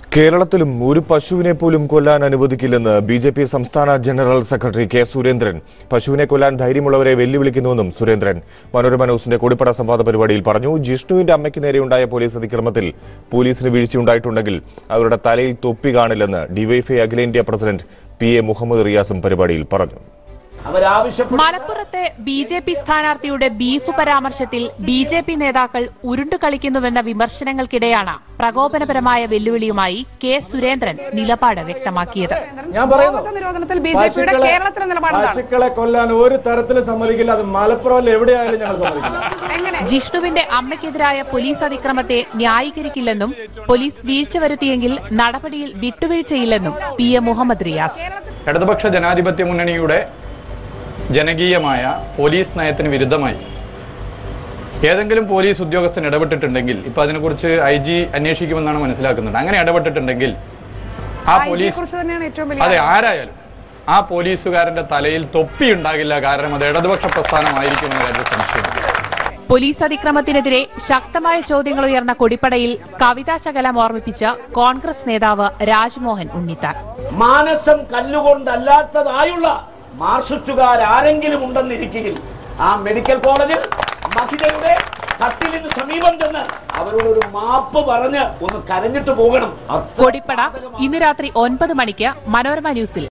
കേരളത്തിലും ഒരു പശുവിനെ പോലും കൊല്ലാൻ അനുവദിക്കില്ലെന്ന് ബി ജെ പി സംസ്ഥാന ജനറൽ സെക്രട്ടറി കെ സുരേന്ദ്രൻ പശുവിനെ കൊല്ലാൻ ധൈര്യമുള്ളവരെ വെല്ലുവിളിക്കുന്നുവെന്നും സുരേന്ദ്രൻ മനോരമ ന്യൂസിന്റെ കൊടിപ്പട സംവാദ പരിപാടിയിൽ പറഞ്ഞു ജിഷ്ണുവിന്റെ അമ്മയ്ക്ക് നേരെയുണ്ടായ പോലീസ് അതിക്രമത്തിൽ പോലീസിന് വീഴ്ചയുണ്ടായിട്ടുണ്ടെങ്കിൽ അവരുടെ തലയിൽ തൊപ്പി കാണില്ലെന്ന് ഡിവൈഎഫ്ഐ അഖിലേന്ത്യാ പ്രസിഡന്റ് പി എ മുഹമ്മദ് റിയാസും പരിപാടിയിൽ പറഞ്ഞു അവരാവശ്യപ്പെട്ട മലപ്പുറത്തെ ബി ജെ പി സ്ഥാനാർത്ഥിയുടെ ബീഫ് പരാമർശത്തിൽ ബി ജെ പി നേതാക്കൾ ഉരുണ്ടു കളിക്കുന്നുവെന്ന വിമർശനങ്ങൾക്കിടെയാണ് പ്രകോപനപരമായ വെല്ലുവിളിയുമായി കെ സുരേന്ദ്രൻ നിലപാട് വ്യക്തമാക്കിയത് ഞാൻ പറയുന്നു ഗോവധ നിരോധനത്തിൽ ബി ജെ പിയുടെ പശുക്കളെ- കേരളത്തിലെ നിലപാട് എന്താണ്? പശുക്കളെ കൊല്ലാൻ ഒരു തരത്തിലും സമ്മതിക്കില്ല അത് മലപ്പുറം എവിടെയായാലും ഞങ്ങൾ സമ്മതിക്കില്ല എങ്ങനെ ജിഷ്ണുവിന്റെ അമ്മയ്ക്കെതിരായ പോലീസ് അതിക്രമത്തെ ന്യായീകരിക്കില്ലെന്നും പോലീസ് വീഴ്ച വരുത്തിയെങ്കിൽ നടപടിയിൽ വിട്ടുവീഴ്ചയില്ലെന്നും പി എ മുഹമ്മദ് റിയാസ് ഇടതുപക്ഷ ജനാധിപത്യ മുന്നണിയുടെ ജനകീയമായ പോലീസ് നയത്തിന് വിരുദ്ധമായി ഏതെങ്കിലും പോലീസ് ഉദ്യോഗസ്ഥൻ ഇടപെട്ടിട്ടുണ്ടെങ്കിൽ ഇപ്പൊ അതിനെക്കുറിച്ച് ഐ ജി അന്വേഷിക്കുമെന്നാണ് മനസ്സിലാക്കുന്നത് അങ്ങനെ ഇടപെട്ടിട്ടുണ്ടെങ്കിൽ ആ ഐ ജിയെ പോലീസ് കുറിച്ച് തന്നെയാണ് ഏറ്റവും വലിയ അതെ ആരായാലും ആ പോലീസുകാരന്റെ തലയിൽ തൊപ്പി ഉണ്ടാകില്ല കാരണം അത് ഇടതുപക്ഷ പ്രസ്ഥാനമായിരിക്കുമെന്ന കാര്യത്തിൽ സംശയമില്ല പോലീസ് അതിക്രമത്തിനെതിരെ ശക്തമായ ചോദ്യങ്ങൾ ഉയർന്ന കൊടിപ്പടയിൽ കവിതാ ശകലം ഓർമ്മിപ്പിച്ച കോൺഗ്രസ് നേതാവ് രാജ്മോഹൻ ഉണ്ണിത്താൻ മാനസം കല്ലുകൊണ്ടല്ലാത്തതായുള്ള മാർസിസ്റ്റുകാർ ആരെങ്കിലും ഉണ്ടെന്നിരിക്കുകയിൽ ആ മെഡിക്കൽ കോളേജിൽ മഹിതയുടെ കട്ടിലിന് സമീപം ചെന്ന് അവരോട് ഒരു മാപ്പ് പറഞ്ഞ് ഒന്ന് കരഞ്ഞിട്ട് പോകണം അത്ര കൊടിപ്പട ഇന്ന് രാത്രി ഒൻപത് മണിക്ക് മനോരമ ന്യൂസിൽ